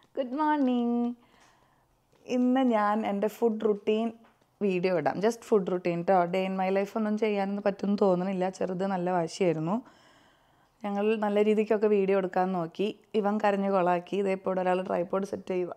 Good morning ഇന്ന് ഞാൻ എൻ്റെ ഫുഡ് റുട്ടീൻ വീഡിയോ ഇടാം ജസ്റ്റ് ഫുഡ് റുട്ടീൻ കേട്ടോ ഡേ ഇൻ മൈ ലൈഫ് ഒന്നും ചെയ്യാനൊന്നും പറ്റുമെന്ന് തോന്നുന്നില്ല ചെറുത് നല്ല വാശിയായിരുന്നു ഞങ്ങൾ നല്ല രീതിക്കൊക്കെ വീഡിയോ എടുക്കാൻ നോക്കി ഇവൻ കരഞ്ഞ് കൊളാക്കി ഇതേപ്പോൾ ഒരാൾ ട്രൈപ്പോഡ് സെറ്റ് ചെയ്യുക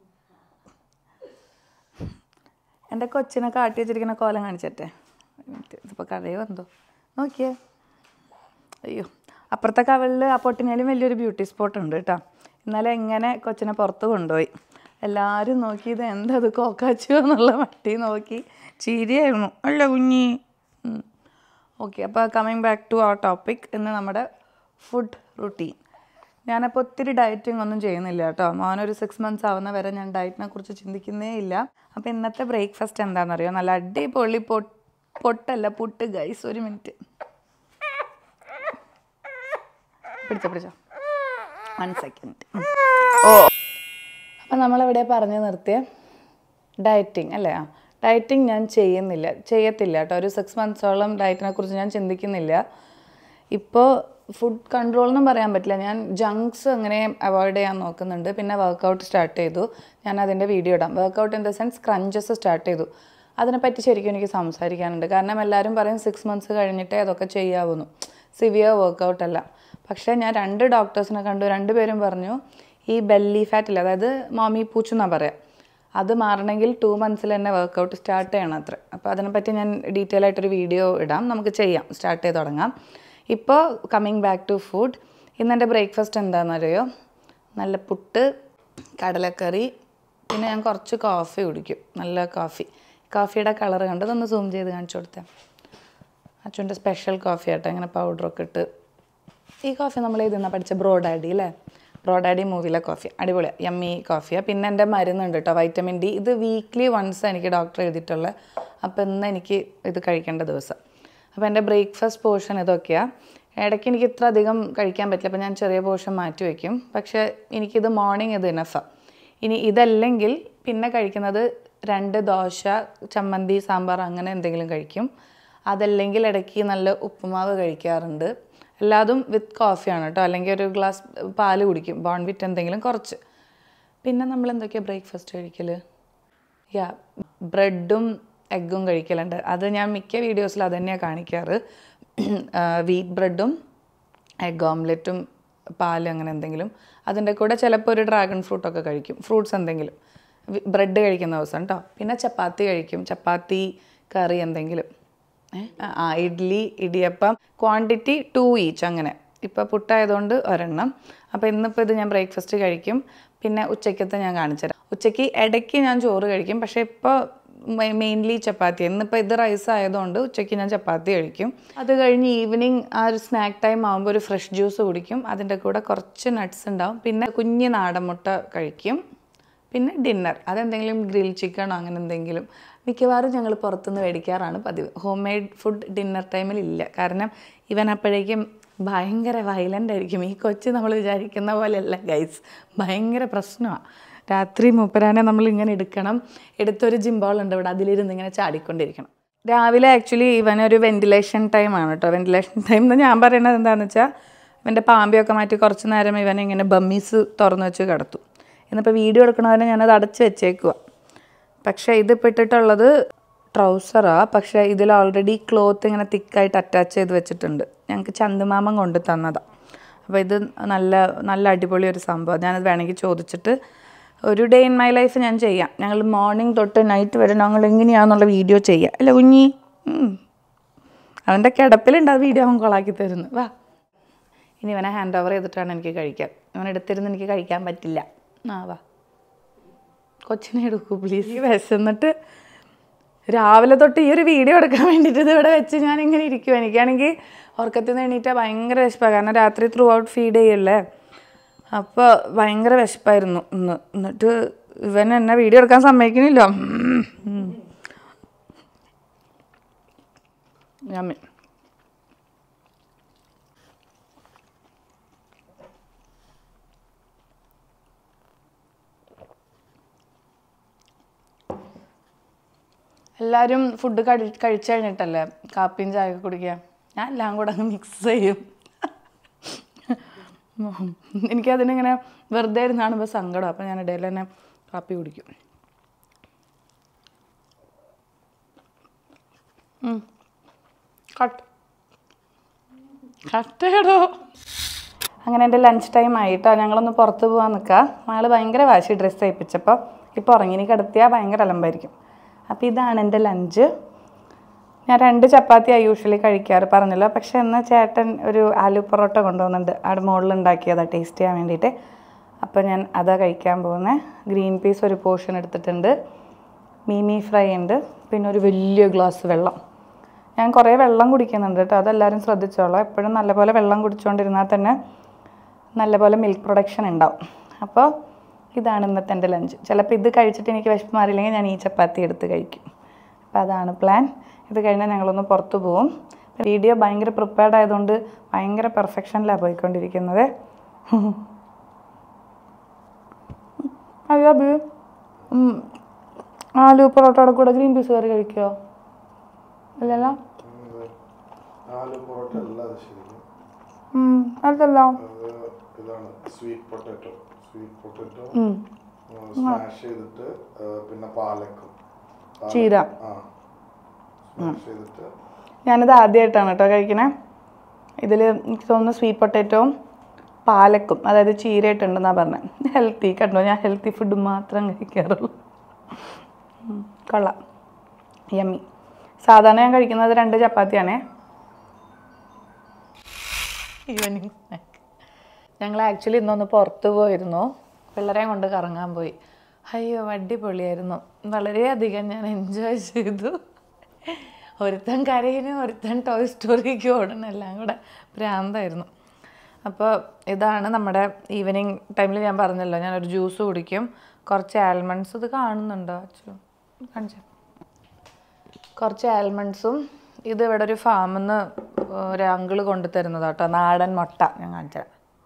എൻ്റെ കൊച്ചിനെ കാട്ടി വെച്ചിരിക്കുന്ന കോലം കാണിച്ചട്ടെ ഇതിപ്പോൾ കരയോ എന്തോ നോക്കിയേ അയ്യോ അപ്പുറത്തെ കവളിൽ ആ പൊട്ടിനേലും വലിയൊരു ബ്യൂട്ടി സ്പോട്ട് ഉണ്ട് കേട്ടോ ഇന്നലെ എങ്ങനെ കൊച്ചിനെ പുറത്ത് കൊണ്ടുപോയി എല്ലാവരും നോക്കി ഇത് എന്താ അത് കോക്കാച്ചോ എന്നുള്ള മട്ടി നോക്കി ചിരിയായിരുന്നു അല്ല കുഞ്ഞി ഓക്കെ അപ്പോൾ കമ്മിങ് ബാക്ക് ടു ആ ടോപ്പിക് ഇന്ന് നമ്മുടെ ഫുഡ് റുട്ടീൻ ഞാനപ്പോൾ ഒത്തിരി ഡയറ്റിംഗ് ഒന്നും ചെയ്യുന്നില്ല കേട്ടോ മോനൊരു സിക്സ് മന്ത്സ് ആവുന്ന വരെ ഞാൻ ഡയറ്റിനെ കുറിച്ച് ചിന്തിക്കുന്നേ ഇല്ല അപ്പോൾ ഇന്നത്തെ ബ്രേക്ക്ഫാസ്റ്റ് എന്താണെന്നറിയോ നല്ല അടിപൊളി പൊട്ട് പൊട്ടല്ല പുട്ട് ഗൈസ് ഒരു മിനിറ്റ് പിടിച്ചോ പിടിച്ചോ വൺ സെക്കൻഡ് ഓ അപ്പം നമ്മളെവിടെ പറഞ്ഞു നിർത്തിയ ഡയറ്റിംഗ് അല്ലേ ആ ഡയറ്റിംഗ് ഞാൻ ചെയ്യുന്നില്ല ചെയ്യത്തില്ല കേട്ടോ ഒരു സിക്സ് മന്ത്സോളം ഡയറ്റിനെ കുറിച്ച് ഞാൻ ചിന്തിക്കുന്നില്ല ഇപ്പോൾ ഫുഡ് കൺട്രോൾ എന്നും പറയാൻ പറ്റില്ല ഞാൻ ജങ്ക്സ് അങ്ങനെ അവോയ്ഡ് ചെയ്യാൻ നോക്കുന്നുണ്ട് പിന്നെ വർക്കൗട്ട് സ്റ്റാർട്ട് ചെയ്തു ഞാൻ അതിൻ്റെ വീഡിയോ ഇടാം workout in the sense crunches start ചെയ്തു അതിനെപ്പറ്റി ശരിക്കും എനിക്ക് സംസാരിക്കാനുണ്ട് കാരണം എല്ലാവരും പറയും സിക്സ് മന്ത്സ് കഴിഞ്ഞിട്ടേ അതൊക്കെ ചെയ്യാവുന്നു സിവിയർ വർക്കൗട്ട് അല്ല പക്ഷേ ഞാൻ രണ്ട് ഡോക്ടേഴ്സിനെ കണ്ടു രണ്ടുപേരും പറഞ്ഞു ഈ ബെല്ലി ഫാറ്റിൽ അതായത് മോമി പൂച്ചു എന്നാണ് പറയാം അത് മാറണമെങ്കിൽ ടു മന്ത്സിൽ തന്നെ വർക്കൗട്ട് സ്റ്റാർട്ട് ചെയ്യണം അത്ര അപ്പോൾ അതിനെപ്പറ്റി ഞാൻ ഡീറ്റെയിൽ ആയിട്ടൊരു വീഡിയോ ഇടാം നമുക്ക് ചെയ്യാം സ്റ്റാർട്ട് ചെയ്ത് തുടങ്ങാം ഇപ്പോൾ കമ്മിങ് ബാക്ക് ടു ഫുഡ് ഇന്ന് എൻ്റെ ബ്രേക്ക്ഫാസ്റ്റ് എന്താണെന്നറിയോ നല്ല പുട്ട് കടലക്കറി പിന്നെ ഞാൻ കുറച്ച് കോഫി കുടിക്കും നല്ല കോഫി കോഫിയുടെ കളർ കണ്ട് ഇതൊന്ന് സൂം ചെയ്ത് കാണിച്ചു കൊടുത്തേ അച്ഛൻ്റെ സ്പെഷ്യൽ കോഫി ആട്ടോ ഇങ്ങനെ പൗഡറൊക്കെ ഇട്ട് ഈ കോഫി നമ്മൾ ഇതിന്നാ പഠിച്ച ബ്രോഡാഡി അല്ലേ ബ്രോഡാഡി മൂവിയിലെ കോഫി അടിപൊളിയാണ് യമ്മി കോഫിയാണ് പിന്നെ എൻ്റെ മരുന്നുണ്ട് കേട്ടോ വൈറ്റമിൻ ഡി ഇത് വീക്ക്ലി വൺസ് എനിക്ക് ഡോക്ടർ എഴുതിയിട്ടുള്ളത് അപ്പോൾ ഇന്ന് എനിക്ക് ഇത് കഴിക്കേണ്ട ദിവസം അപ്പോൾ എൻ്റെ ബ്രേക്ക്ഫാസ്റ്റ് പോർഷൻ ഇതൊക്കെയാണ് ഇടയ്ക്ക് എനിക്ക് ഇത്ര അധികം കഴിക്കാൻ പറ്റില്ല അപ്പോൾ ഞാൻ ചെറിയ പോർഷൻ മാറ്റി വയ്ക്കും പക്ഷേ എനിക്കിത് മോർണിംഗ് ഇത് ഇനഫാണ് ഇനി ഇതല്ലെങ്കിൽ പിന്നെ കഴിക്കുന്നത് രണ്ട് ദോശ ചമ്മന്തി സാമ്പാർ അങ്ങനെ എന്തെങ്കിലും കഴിക്കും അതല്ലെങ്കിൽ ഇടയ്ക്ക് നല്ല ഉപ്പുമാവ് കഴിക്കാറുണ്ട് എല്ലാതും വിത്ത് കോഫിയാണ് കേട്ടോ അല്ലെങ്കിൽ ഒരു ഗ്ലാസ് പാല് കുടിക്കും ബോൺവിറ്റ് എന്തെങ്കിലും കുറച്ച് പിന്നെ നമ്മൾ എന്തൊക്കെയാണ് ബ്രേക്ക്ഫാസ്റ്റ് കഴിക്കൽ യാ ബ്രെഡും എഗ്ഗും കഴിക്കലുണ്ട് അത് ഞാൻ മിക്ക വീഡിയോസിൽ അത് തന്നെയാണ് കാണിക്കാറ് വീറ്റ് ബ്രെഡും എഗ് ഓംലെറ്റും പാല് അങ്ങനെ എന്തെങ്കിലും അതിൻ്റെ കൂടെ ചിലപ്പോൾ ഒരു ഡ്രാഗൺ ഫ്രൂട്ടൊക്കെ കഴിക്കും ഫ്രൂട്ട്സ് എന്തെങ്കിലും ബ്രെഡ് കഴിക്കുന്ന ദിവസം കേട്ടോ പിന്നെ ചപ്പാത്തി കഴിക്കും ചപ്പാത്തി കറി എന്തെങ്കിലും ഏ? ആ idli idiyappam quantity two each അങ്ങനെ ഇപ്പോൾ പുട്ടായതുകൊണ്ട് ഒരെണ്ണം അപ്പോൾ ഇന്നിപ്പോൾ ഇത് ഞാൻ ബ്രേക്ക്ഫാസ്റ്റ് കഴിക്കും പിന്നെ ഉച്ചയ്ക്കത്തെ ഞാൻ കാണിച്ചുതരാം ഉച്ചയ്ക്ക് ഇടയ്ക്ക് ഞാൻ ചോറ് കഴിക്കും പക്ഷേ ഇപ്പോൾ മെയിൻലി ചപ്പാത്തി ഇന്നിപ്പോൾ ഇത് റൈസ് ആയതുകൊണ്ട് ഉച്ചയ്ക്ക് ഞാൻ ചപ്പാത്തി കഴിക്കും അത് കഴിഞ്ഞ് ഈവനിങ് ആ ഒരു സ്നാക്ക് ടൈം ആകുമ്പോൾ ഒരു ഫ്രഷ് ജ്യൂസ് കുടിക്കും അതിൻ്റെ കൂടെ കുറച്ച് നട്ട്സ് ഉണ്ടാവും പിന്നെ കുഞ്ഞ് നാടൻ മുട്ട കഴിക്കും പിന്നെ ഡിന്നർ അതെന്തെങ്കിലും ഗ്രിൽ ചിക്കണോ അങ്ങനെ എന്തെങ്കിലും മിക്കവാറും ഞങ്ങൾ പുറത്തുനിന്ന് മേടിക്കാറാണ് പതിവ് ഹോം മെയ്ഡ് ഫുഡ് ഡിന്നർ ടൈമിൽ ഇല്ല കാരണം ഇവൻ അപ്പോഴേക്കും ഭയങ്കര വയലൻ്റ് ആയിരിക്കും ഈ കൊച്ച് നമ്മൾ വിചാരിക്കുന്ന പോലെയല്ല ഗൈസ് ഭയങ്കര പ്രശ്നമാണ് രാത്രി മൂപ്പരാനെ നമ്മൾ ഇങ്ങനെ എടുക്കണം എടുത്തൊരു ജിംബോൾ ഉണ്ട് ഇവിടെ അതിലിരുന്ന് ഇങ്ങനെ ചാടിക്കൊണ്ടിരിക്കണം രാവിലെ ആക്ച്വലി ഇവനൊരു വെന്റിലേഷൻ ടൈമാണ് കേട്ടോ വെന്റിലേഷൻ ടൈം എന്ന് ഞാൻ പറയുന്നത് എന്താണെന്ന് വെച്ചാൽ ഇവൻ്റെ പാമ്പിയൊക്കെ മാറ്റി കുറച്ച് നേരം ഇവനെ ഇങ്ങനെ ബമ്മീസ് തുറന്നു വെച്ച് കിടത്തും ഇന്നിപ്പോൾ വീഡിയോ എടുക്കണവരെ ഞാനത് അടച്ച് വെച്ചേക്കുക പക്ഷേ ഇതിപ്പോൾ ഇട്ടിട്ടുള്ളത് ട്രൗസറാണ് പക്ഷേ ഇതിൽ ഓൾറെഡി ക്ലോത്ത് ഇങ്ങനെ തിക്കായിട്ട് അറ്റാച്ച് ചെയ്ത് വെച്ചിട്ടുണ്ട് ഞങ്ങൾക്ക് ചന്തുമാമൻ കൊണ്ട് തന്നതാണ് അപ്പോൾ ഇത് നല്ല നല്ല അടിപൊളി ഒരു സംഭവം ഞാനത് വേണമെങ്കിൽ ചോദിച്ചിട്ട് ഒരു ഡേ ഇൻ മൈ ലൈഫ് ഞാൻ ചെയ്യാം ഞങ്ങൾ മോർണിംഗ് തൊട്ട് നൈറ്റ് വരെ ഞങ്ങൾ എങ്ങനെയാണെന്നുള്ള വീഡിയോ ചെയ്യാം അല്ല കുഞ്ഞി ഉം. അവൻ്റെ കിടപ്പിലുണ്ട് ആ വീഡിയോ അവൻ കൊളാക്കി തരുന്നു വാ ഇനി ഇവനെ ഹാൻഡ് ഓവർ ചെയ്തിട്ടാണ് എനിക്ക് കഴിക്കാൻ ഇവൻ എടുത്തിരുന്ന് എനിക്ക് കഴിക്കാൻ പറ്റില്ല ആ വാ കൊച്ചിനെ എടുക്കൂ പ്ലീസ് വിശന്നിട്ട് രാവിലെ തൊട്ട് ഈ ഒരു വീഡിയോ എടുക്കാൻ വേണ്ടിയിട്ട് ഇത് ഇവിടെ വെച്ച് ഞാൻ ഇങ്ങനെ ഇരിക്കും എനിക്കാണെങ്കിൽ ഉറക്കത്തിൽ നിന്ന് എണീറ്റാൽ ഭയങ്കര വിശപ്പാണ് കാരണം രാത്രി ത്രൂ ഔട്ട് ഫീഡ് ചെയ്യല്ലേ അപ്പോൾ ഭയങ്കര വിശപ്പായിരുന്നു ഇന്ന് എന്നിട്ട് ഇവൻ എന്നെ വീഡിയോ എടുക്കാൻ സമ്മതിക്കുന്നില്ല ഉം. Yummy. എല്ലാവരും ഫുഡ് കഴി കഴിച്ചു കഴിഞ്ഞിട്ടല്ലേ കാപ്പിയും ചായ കുടിക്കുക ഞാൻ എല്ലാം കൂടെ അങ്ങ് മിക്സ് ചെയ്യും ഉം. എനിക്കതിനിങ്ങനെ വെറുതെ ഇരുന്ന് കാണുമ്പോൾ സങ്കടം അപ്പം ഞാൻ ഇടയിൽ തന്നെ കാപ്പി കുടിക്കും ഉം. കട്ട് കട്ടേടോ അങ്ങനെ എൻ്റെ ലഞ്ച് ടൈം ആയിട്ടോ ഞങ്ങളൊന്ന് പുറത്ത് പോകാൻ നിൽക്കുക ആൾ ഭയങ്കര വാശി ഡ്രസ്സ് തയ്പ്പിച്ചപ്പോൾ ഇപ്പോൾ ഉറങ്ങി ഇനി കിടത്തിയാൽ ഭയങ്കര അലമ്പായിരിക്കും അപ്പോൾ ഇതാണ് എൻ്റെ ലഞ്ച് ഞാൻ രണ്ട് ചപ്പാത്തിയാണ് യൂഷ്വലി കഴിക്കാറ് പറഞ്ഞല്ലോ പക്ഷെ എന്നാൽ ചേട്ടൻ ഒരു ആലു പൊറോട്ട കൊണ്ടുവന്നിട്ടുണ്ട് അവിടെ മുകളിൽ ഉണ്ടാക്കിയതാണ് ടേസ്റ്റ് ചെയ്യാൻ വേണ്ടിയിട്ട് അപ്പോൾ ഞാൻ അതാ കഴിക്കാൻ പോകുന്നത് ഗ്രീൻ പീസ് ഒരു പോർഷൻ എടുത്തിട്ടുണ്ട് മീമി ഫ്രൈ ഉണ്ട് പിന്നെ ഒരു വലിയ ഗ്ലാസ് വെള്ളം ഞാൻ കുറേ വെള്ളം കുടിക്കുന്നുണ്ട് കേട്ടോ അതെല്ലാവരും ശ്രദ്ധിച്ചോളാം എപ്പോഴും നല്ലപോലെ വെള്ളം കുടിച്ചുകൊണ്ടിരുന്നാൽ തന്നെ നല്ലപോലെ മിൽക്ക് പ്രൊഡക്ഷൻ ഉണ്ടാവും അപ്പോൾ ഇതാണ് ഇന്നത്തെ എൻ്റെ ലഞ്ച് ചിലപ്പോൾ ഇത് കഴിച്ചിട്ട് എനിക്ക് വിശപ്പ് മാറിയില്ലെങ്കിൽ ഞാൻ ഈ ചപ്പാത്തി എടുത്ത് കഴിക്കും അപ്പോൾ അതാണ് പ്ലാൻ ഇത് കഴിഞ്ഞാൽ ഞങ്ങളൊന്ന് പുറത്ത് പോവും വീഡിയോ ഭയങ്കര പ്രിപ്പയർഡ് ആയതുകൊണ്ട് ഭയങ്കര പെർഫെക്ഷനിലാണ് പോയിക്കൊണ്ടിരിക്കുന്നത് അയ്യോ ബി ആലു പൊറോട്ടയുടെ കൂടെ ഗ്രീൻ പീസ് കറി കഴിക്കുമോ അല്ലല്ലോ ആലു പൊറോട്ട അല്ല അത് ശരിക്കും ഉം, അതല്ലോ അത് ഇതാണ് സ്വീറ്റ് പൊട്ടാറ്റോ സ്വീറ്റ് പൊട്ടാറ്റോ ഉം. സ്മാഷ് ചെയ്തിട്ട് ആ, പിന്നെ പാലക്കും പാലക്ക്, ചീര. ആ സ്മാഷ് ചെയ്തിട്ട് ഞാനിത് ആദ്യമായിട്ടാണ് കേട്ടോ കഴിക്കണേ ഇതിൽ എനിക്ക് തോന്നുന്നു സ്വീറ്റ് പൊട്ടാറ്റോവും പാലക്കും അതായത് ചീരയിട്ടുണ്ടെന്നാണ് പറഞ്ഞത് ഹെൽത്തി കണ്ടോ ഞാൻ ഹെൽത്തി ഫുഡ് മാത്രം കഴിക്കാറുള്ളൂ ഉം, കൊള്ളാം യമ്മി സാധാരണ ഞാൻ കഴിക്കുന്നത് രണ്ട് ചപ്പാത്തിയാണേ ഈവനിങ് സ്നാക്ക് ഞങ്ങൾ ആക്ച്വലി ഇന്നൊന്ന് പുറത്ത് പോയിരുന്നു പിള്ളേരെയും കൊണ്ട് കറങ്ങാൻ പോയി അയ്യോ അടിപൊളിയായിരുന്നു വളരെയധികം ഞാൻ എൻജോയ് ചെയ്തു ഒരുത്തൻ കരയിനും ഒരുത്തൻ ടോയ് സ്റ്റോറിക്ക് ഓടണം എല്ലാം കൂടെ ഭ്രാന്തായിരുന്നു അപ്പോൾ ഇതാണ് നമ്മുടെ ഈവനിങ് ടൈമിൽ ഞാൻ പറഞ്ഞല്ലോ ഞാനൊരു ജ്യൂസ് കുടിക്കും കുറച്ച് ആൽമണ്ട്സ് ഇത് കാണുന്നുണ്ടോ അച്ചു കാണിച്ചോ കുറച്ച് ആൽമണ്ട്സും ഇത് ഇവിടെ ഒരു ഫാമിൽ നിന്ന് ഒരു അങ്കിള് കൊണ്ടു തരുന്നത് കേട്ടോ നാടൻ മുട്ട ഞാൻ കാണിച്ചത്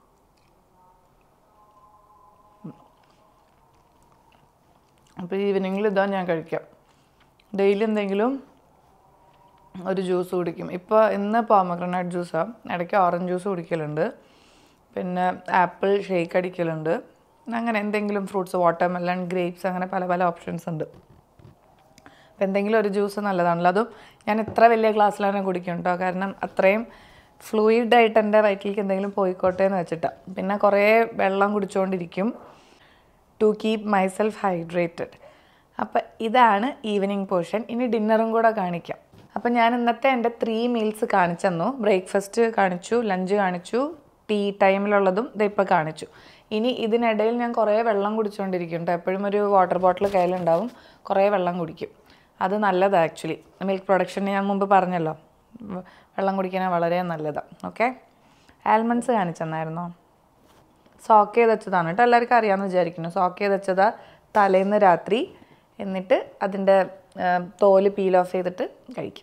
അപ്പോൾ ഈവനിങ്ങിൽ ഇതാ ഞാൻ കഴിക്കാം ഡെയിലി എന്തെങ്കിലും ഒരു ജ്യൂസ് കുടിക്കും ഇപ്പോൾ ഇന്ന് പോമഗ്രനൈറ്റ് ജ്യൂസാണ് ഇടയ്ക്ക് ഓറഞ്ച് ജ്യൂസ് കുടിക്കലുണ്ട് പിന്നെ ആപ്പിൾ ഷേക്ക് അടിക്കലുണ്ട് അങ്ങനെ എന്തെങ്കിലും ഫ്രൂട്ട്സ് വാട്ടർമെലൺ ഗ്രേപ്സ് അങ്ങനെ പല പല ഓപ്ഷൻസ് ഉണ്ട് അപ്പം എന്തെങ്കിലും ഒരു ജ്യൂസ് നല്ലതാണല്ലോ അതും ഞാൻ ഇത്ര വലിയ ഗ്ലാസ്സിലാണ് കുടിക്കും കേട്ടോ കാരണം അത്രയും ഫ്ലൂയിഡ് ആയിട്ട് എൻ്റെ വയറ്റിലേക്ക് എന്തെങ്കിലും പോയിക്കോട്ടെ എന്ന് വെച്ചിട്ടാണ് പിന്നെ കുറേ വെള്ളം കുടിച്ചുകൊണ്ടിരിക്കും ടു കീപ് മൈസെൽഫ് ഹൈഡ്രേറ്റഡ് അപ്പം ഇതാണ് ഈവനിങ് പോർഷൻ ഇനി ഡിന്നറും കൂടെ കാണിക്കാം അപ്പം ഞാൻ ഇന്നത്തെ എൻ്റെ ത്രീ മീൽസ് കാണിച്ചെന്നു ബ്രേക്ക്ഫാസ്റ്റ് കാണിച്ചു ലഞ്ച് കാണിച്ചു ടീ ടൈമിലുള്ളതും ഇത് ഇപ്പോൾ കാണിച്ചു ഇനി ഇതിനിടയിൽ ഞാൻ കുറേ വെള്ളം കുടിച്ചുകൊണ്ടിരിക്കും കേട്ടോ എപ്പോഴും ഒരു വാട്ടർ ബോട്ടിൽ കയ്യിലുണ്ടാവും കുറേ വെള്ളം കുടിക്കും അത് നല്ലതാണ് ആക്ച്വലി മിൽക്ക് പ്രൊഡക്ഷന് ഞാൻ മുമ്പ് പറഞ്ഞല്ലോ വ- വെള്ളം കുടിക്കാൻ വളരെ നല്ലതാണ് ഓക്കെ ആൽമണ്ട്സ് കാണിച്ചെന്നായിരുന്നോ സോക്ക് ചെയ്ത് വെച്ചതാണ് കേട്ടോ എല്ലാവർക്കും അറിയാമെന്ന് വിചാരിക്കുന്നു സോക്ക് ചെയ്ത് വെച്ചതാ തലേന്ന് രാത്രി എന്നിട്ട് അതിൻ്റെ തോല് പീൽ ഓഫ് ചെയ്തിട്ട് കഴിക്കും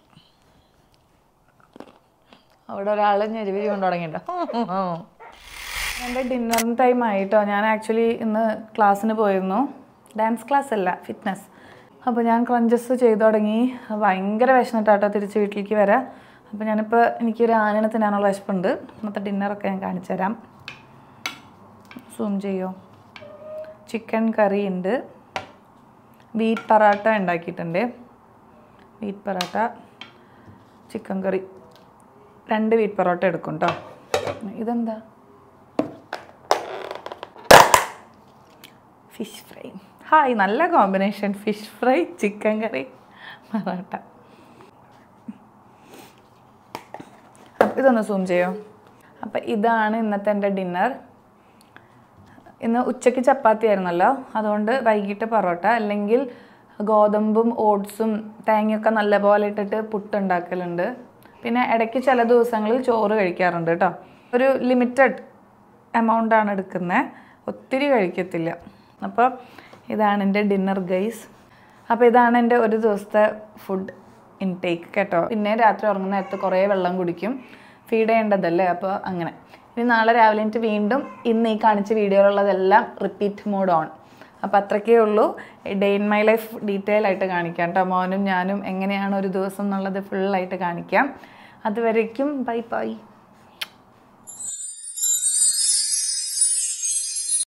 അവിടെ ഒരാൾ ഞെരുവിരി കൊണ്ട് തുടങ്ങിയിട്ടുണ്ടോ എൻ്റെ ഡിന്നർ ടൈം ആയിട്ടോ ഞാൻ ആക്ച്വലി ഇന്ന് ക്ലാസ്സിന് പോയിരുന്നു ഡാൻസ് ക്ലാസ് അല്ല ഫിറ്റ്നസ് അപ്പോൾ ഞാൻ ക്രഞ്ചസ് ചെയ്തു തുടങ്ങി ഭയങ്കര വിശന്നിട്ടാട്ടോ തിരിച്ച് വീട്ടിലേക്ക് വരാം അപ്പോൾ ഞാനിപ്പോൾ എനിക്കൊരു ആനനെ തിന്നാനുള്ള വിശപ്പുണ്ട് ഇന്നത്തെ ഡിന്നറൊക്കെ ഞാൻ കാണിച്ചു തരാം സൂം ചെയ്യോ ചിക്കൻ കറി ഉണ്ട് വീറ്റ് പറാട്ട ഉണ്ടാക്കിയിട്ടുണ്ട് വീറ്റ് പറാട്ട ചിക്കൻ കറി രണ്ട് വീറ്റ് പൊറോട്ട എടുക്കും കേട്ടോ ഇതെന്താ ഫിഷ് ഫ്രൈ ഹായ് നല്ല combination fish fry chicken curry parotta അപ്പം ഇതൊന്ന് സൂം ചെയ്യോ അപ്പം ഇതാണ് ഇന്നത്തെ എൻ്റെ ഡിന്നർ ഇന്ന് ഉച്ചയ്ക്ക് ചപ്പാത്തി ആയിരുന്നല്ലോ അതുകൊണ്ട് വൈകിട്ട് പൊറോട്ട അല്ലെങ്കിൽ ഗോതമ്പും ഓട്സും തേങ്ങയൊക്കെ നല്ലപോലെ ഇട്ടിട്ട് പുട്ടുണ്ടാക്കലുണ്ട് പിന്നെ ഇടയ്ക്ക് ചില ദിവസങ്ങളിൽ ചോറ് കഴിക്കാറുണ്ട് കേട്ടോ ഒരു ലിമിറ്റഡ് എമൗണ്ട് ആണ് എടുക്കുന്നത് ഒത്തിരി കഴിക്കത്തില്ല അപ്പോൾ ഇതാണ് എൻ്റെ ഡിന്നർ ഗൈസ് അപ്പോൾ ഇതാണ് എൻ്റെ ഒരു ദിവസത്തെ ഫുഡ് ഇൻടേക്ക് കേട്ടോ പിന്നെ രാത്രി ഉറങ്ങുന്ന നേരത്ത് കുറേ വെള്ളം കുടിക്കും ഫീഡ് ചെയ്യേണ്ടതല്ലേ അപ്പോൾ അങ്ങനെ ഇനി നാളെ രാവിലെ എനിക്ക് വീണ്ടും ഇന്ന് ഈ കാണിച്ച വീഡിയോയിലുള്ളതെല്ലാം റിപ്പീറ്റ് മോഡ് ഓൺ അപ്പോൾ അത്രയ്ക്കേ ഉള്ളൂ day in my life detail ആയിട്ട് കാണിക്കാം കേട്ടോ മോനും ഞാനും എങ്ങനെയാണ് ഒരു ദിവസം എന്നുള്ളത് ഫുള്ളായിട്ട് കാണിക്കാം അതുവരേക്കും ബൈ ബൈ